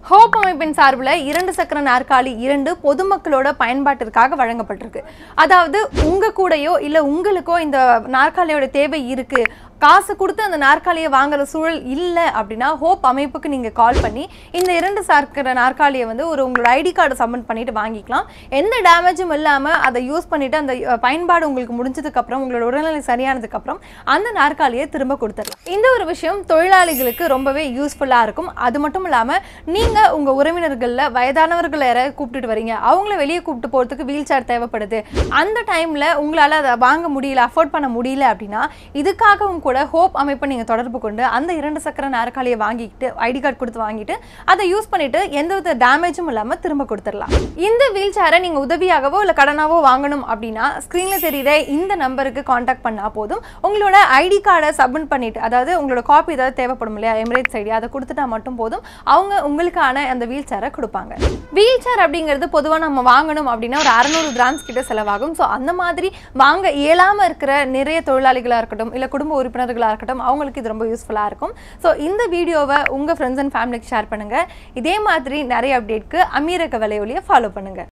hope அமைப்பின் சார்பில் இரண்டு சக்கர நாற்காலி இரண்டு பொதுமக்களோட பயன்பாட்டிற்காக வழங்கப்பட்டிருக்கு அதாவது உங்க கூடயோ இல்ல உங்களுக்கோ இந்த நாற்காலியோட தேவை இருக்கு காசு கொடுத்து அந்த நாற்காலியை வாங்குற சூழல் இல்லை அப்படின்னா ஹோப் அமைப்புக்கு நீங்கள் கால் பண்ணி இந்த இரண்டு சக்கர நாற்காலியை வந்து ஒரு உங்களோட ஐடி கார்டை சப்மிட் பண்ணிட்டு வாங்கிக்கலாம் எந்த டேமேஜும் இல்லாமல் அதை யூஸ் பண்ணிட்டு அந்த அஹ், பயன்பாடு உங்களுக்கு முடிஞ்சதுக்கப்புறம் உங்களோட உடல்நிலை சரியானதுக்கப்புறம் அந்த நாற்காலியை திரும்ப கொடுத்துடலாம் இந்த ஒரு விஷயம் தொழிலாளிகளுக்கு ரொம்பவே யூஸ்ஃபுல்லாக இருக்கும் அது மட்டும் இல்லாமல் நீங்கள் உங்கள் உறவினர்களில் வயதானவர்களை யாராவது கூப்பிட்டுட்டு வரீங்க அவங்கள வெளியே கூப்பிட்டு போகிறதுக்கு வீல் சேர் தேவைப்படுது அந்த டைமில் உங்களால் அதை வாங்க முடியல அஃபோர்ட் பண்ண முடியல அப்படின்னா இதுக்காகவும் கூட ஹோப் அமைப்பை நீங்கள் தொடர்பு கொண்டு அந்த இரண்டு சக்கர நாற்காலியை வாங்கிக்கிட்டு ஐடி கார்டு கொடுத்து வாங்கிட்டு அதை யூஸ் பண்ணிட்டு எந்தவித டேமேஜும் இல்லாமல் திரும்ப கொடுத்துடலாம் இந்த வீல் சேரை நீங்கள் உதவியாகவோ இல்லை கடனாவோ வாங்கணும் அப்படின்னா ஸ்க்ரீனில் தெரியுற இந்த நம்பருக்கு காண்டாக்ட் பண்ணால் போதும் உங்களோட ஐடி கார்டை சப்மிட் பண்ணிட்டு அதாவது உங்களோட காப்பி ஏதாவது தேவைப்படும் இல்லையா எமிரேட்ஸ் ஐடி அதை கொடுத்துட்டா மட்டும் போதும் அவங்க உங்களுக்கான அந்த வீல் சேரை கொடுப்பாங்க வீல் சேர் அப்படிங்கிறது பொதுவாக நம்ம வாங்கணும் அப்படின்னா ஒரு அறநூறு கிராம்ஸ் கிட்ட செலவாகும் ஸோ அந்த மாதிரி வாங்க இயலாமல் இருக்கிற நிறைய தொழிலாளிகளாக இருக்கட்டும் இல்லை குடும்ப உறுப்பினர்களாக இருக்கட்டும் அவங்களுக்கு இது ரொம்ப யூஸ்ஃபுல்லாக இருக்கும் ஸோ இந்த வீடியோவை உங்கள் ஃப்ரெண்ட்ஸ் அண்ட் ஃபேமிலிக்கு ஷேர் பண்ணுங்கள் இதே மாதிரி நிறைய அப்டேட்க்கு அமீரக விலையொலியை ஃபாலோ பண்ணுங்கள்